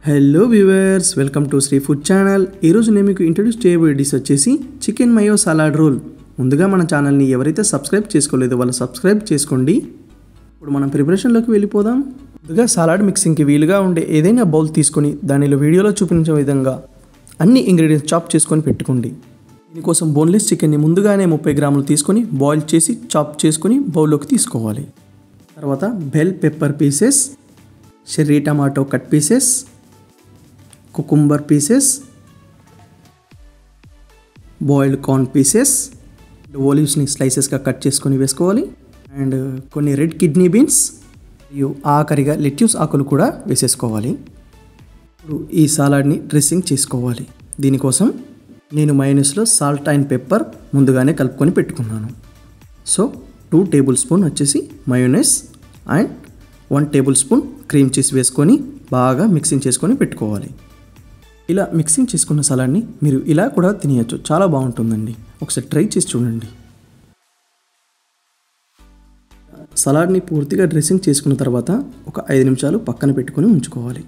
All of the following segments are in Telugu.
hello viewers welcome to Sri food channel ఈరోజు నేను మీకు ఇంట్రడ్యూస్ చేయబోయే డిష్ వచ్చేసి చికెన్ మయో సలాడ్ రోల్ ముందుగా మన ఛానల్ని ఎవరైతే సబ్స్క్రైబ్ చేసుకోలేదో వాళ్ళు సబ్స్క్రైబ్ చేసుకోండి ఇప్పుడు మనం ప్రిపరేషన్లోకి వెళ్ళిపోదాం ముందుగా సలాడ్ మిక్సింగ్కి వీలుగా ఉండే ఏదైనా బౌల్ తీసుకొని దానిలో వీడియోలో చూపించిన విధంగా అన్ని ఇంగ్రీడియంట్స్ చాప్ చేసుకొని పెట్టుకోండి దీనికోసం బోన్లెస్ చికెన్ని ముందుగానే ముప్పై గ్రాములు తీసుకొని బాయిల్ చేసి చాప్ చేసుకొని బౌల్లోకి తీసుకోవాలి తర్వాత bell pepper pieces cherry tomato cut pieces cucumber pieces boiled corn pieces ఓలివ్స్ని స్లైసెస్గా కట్ చేసుకొని వేసుకోవాలి అండ్ కొన్ని రెడ్ కిడ్నీ బీన్స్ మరియు ఆఖరిగా లెట్యూస్ ఆకులు కూడా వేసేసుకోవాలి ఇప్పుడు ఈ సాలాడ్ని డ్రెస్సింగ్ చేసుకోవాలి దీనికోసం నేను మైనస్లో సాల్ట్ అండ్ పెప్పర్ ముందుగానే కలుపుకొని పెట్టుకున్నాను సో టూ టేబుల్ స్పూన్ వచ్చేసి mayonnaise and one tablespoon cream cheese వేసుకొని బాగా మిక్సింగ్ చేసుకొని పెట్టుకోవాలి ఇలా మిక్సింగ్ చేసుకున్న సలాడ్ని మీరు ఇలా కూడా తినేయచ్చు చాలా బాగుంటుందండి ఒకసారి ట్రై చేసి చూడండి సలాడ్ని పూర్తిగా డ్రెస్సింగ్ చేసుకున్న తర్వాత ఒక ఐదు నిమిషాలు పక్కన పెట్టుకొని ఉంచుకోవాలి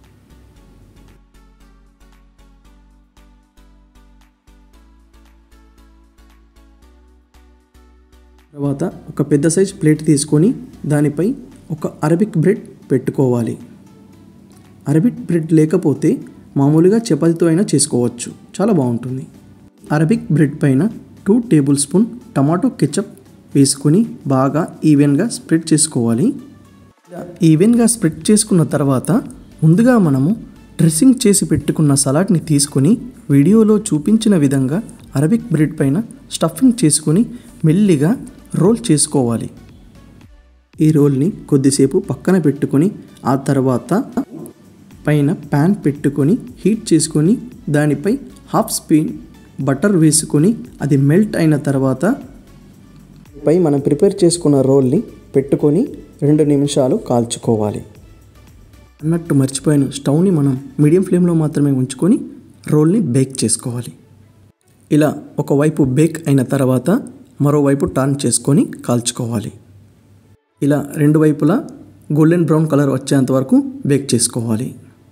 తర్వాత ఒక పెద్ద సైజ్ ప్లేట్ తీసుకొని దానిపై ఒక అరబిక్ బ్రెడ్ పెట్టుకోవాలి అరబిక్ బ్రెడ్ లేకపోతే మామూలుగా చపాతీతో అయినా చేసుకోవచ్చు చాలా బాగుంటుంది అరబిక్ బ్రెడ్ పైన two tablespoon tomato ketchup వేసుకొని బాగా ఈవెన్గా స్ప్రెడ్ చేసుకోవాలి ఇలా ఈవెన్గా స్ప్రెడ్ చేసుకున్న తర్వాత ముందుగా మనము డ్రెస్సింగ్ చేసి పెట్టుకున్న సలాడ్ని తీసుకొని వీడియోలో చూపించిన విధంగా అరబిక్ బ్రెడ్ పైన స్టఫింగ్ చేసుకొని మెల్లిగా రోల్ చేసుకోవాలి ఈ రోల్ని కొద్దిసేపు పక్కన పెట్టుకొని ఆ తర్వాత పైన ప్యాన్ పెట్టుకొని హీట్ చేసుకొని దానిపై హాఫ్ స్పూన్ బటర్ వేసుకొని అది మెల్ట్ అయిన తర్వాత పై మనం ప్రిపేర్ చేసుకున్న రోల్ని పెట్టుకొని రెండు నిమిషాలు కాల్చుకోవాలి అన్నట్టు మర్చిపోయిన స్టవ్ని మనం మీడియం ఫ్లేమ్లో మాత్రమే ఉంచుకొని రోల్ని బేక్ చేసుకోవాలి ఇలా ఒకవైపు బేక్ అయిన తర్వాత మరోవైపు టర్న్ చేసుకొని కాల్చుకోవాలి ఇలా రెండు వైపులా గోల్డెన్ బ్రౌన్ కలర్ వచ్చేంత వరకు బేక్ చేసుకోవాలి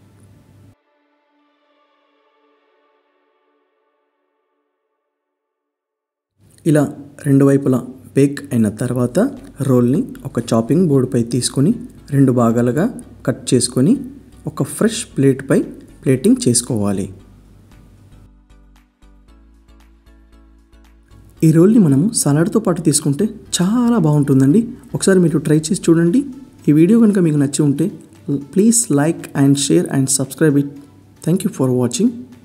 ఇలా రెండు వైపులా బేక్ అయిన తర్వాత రోల్ని ఒక చాపింగ్ బోర్డుపై తీసుకొని రెండు భాగాలుగా కట్ చేసుకొని ఒక ఫ్రెష్ ప్లేట్పై ప్లేటింగ్ చేసుకోవాలి ఈ రోల్ని మనము సలాడ్తో పాటు తీసుకుంటే చాలా బాగుంటుందండి ఒకసారి మీరు ట్రై చేసి చూడండి ఈ వీడియో కనుక మీకు నచ్చి ఉంటే please like and share and subscribe it thank you for watching